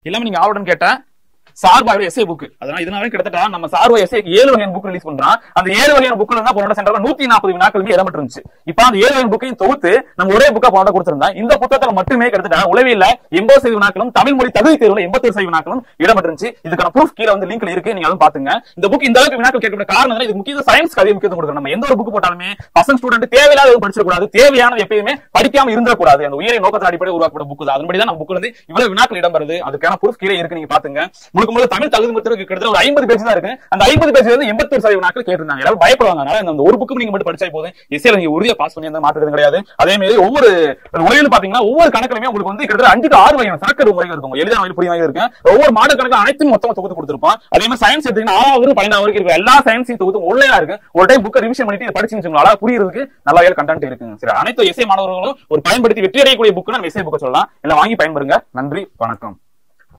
எல்லாமே நீங்க ஆவடன் கேட்ட சார்பாக எஸ்ஏ புக் அதனால இதனால கிட்டத்தட்ட நம்ம சார்பா எஸ்ஏ ஏழு வகையான புக் ரிலீஸ் பண்றோம் அந்த ஏழு வகையான புக்ல தான் போன சென்டர்ல நூத்தி நாற்பது வினாக்களுக்கு இடம் இருந்துச்சு இப்ப அந்த ஏழு வகையான புக்கையும் தொகுத்து நம்ம ஒரே புக்கா போன கொடுத்திருந்தா இந்த புத்தகத்துல மட்டுமே கிட்டத்தட்ட உளவியல எண்பது சதவீத வினாக்களும் தமிழ் மொழி தகுதி தேர்வுல எண்பத்தி சதவீத வினாக்களும் இடம் இருந்துச்சு இதுக்கான ப்ரூஃப் கீழே வந்து லிங்க்ல இருக்கு நீங்க அதுவும் பாத்துங்க இந்த புக் இந்த அளவுக்கு வினாக்கள் கேட்கக்கூடிய காரணம் என்ன? இதுக்கு முக்கிய சயின்ஸ் அதிக முக்கியத்துவம் கொடுக்கணும் நம்ம எந்த ஒரு புக் போட்டாலுமே பசங்க ஸ்டூடெண்ட் தேவையில்லாத எதுவும் படிச்சிடக்கூடாது தேவையானது எப்பயுமே படிக்காம இருந்துடக்கூடாது அந்த உயரிய நோக்கத்தின் அடிப்படையில் உருவாக்கப்பட்ட புக் தான் அதன்படி தான் நம்ம புக்ல வந்து இவ்வளவு வினாக்கள் இடம் வருது அதுக்கான ப்ரூஃப் கீழே இருக்கு நீங்க பாத்துங்க முழுக்க முழுக்க தமிழ் தகுதி முத்திரக்கு கிட்டத்தட்ட ஒரு ஐம்பது பேஜ் தான் இருக்கு அந்த ஐம்பது பேஜ் வந்து எண்பத்தொரு சதவீத வினாக்கள் கேட்டிருந்தாங்க எல்லாரும் பயப்படுவாங்க அதனால இந்த ஒரு புக்கு நீங்க மட்டும் படிச்சா போதும் எஸ்ஏல நீங்க உறுதியா பாஸ் பண்ணி எந்த மாற்றது கிடையாது அதே மாதிரி ஒவ்வொரு உலகில் பாத்தீங்கன்னா ஒவ்வொரு கணக்குலயுமே உங்களுக்கு வந்து கிட்டத்தட்ட அஞ்சு to ஆறு வகையான சரக்கு முறைகள் இருக்கும் எளிதான வகையில் புரிய வகையில் இருக்கு ஒவ்வொரு மாடல் கணக்கு அனைத்தும் மொத்தமா தொகுத்து கொடுத்திருப்போம் அதே மாதிரி சயின்ஸ் எடுத்தீங்கன்னா ஆறாவது பன்னெண்டாவது வரைக்கும் இருக்க எல்லா சயின்ஸையும் தொகுத்து ஒல்லையா இருக்கு ஒரு டைம் புக்கை ரிவிஷன் பண்ணிட்டு இதை படிச்சுன்னு வச்சுக்கோங்களேன் அழகா புரியறதுக்கு நல்ல வகையில் கண்டென்ட் இருக்குங்க சரி அனைத்து எஸ்ஏ மாணவர்களும் ஒரு பயன்படுத்தி வெற்றி அடையக்கூடிய புக்கு நம்ம எஸ்ஏ புக்கை சொல்லலாம் எல்லாம் வாங்கி பயன்பெறுங்க நன்றி வணக்கம்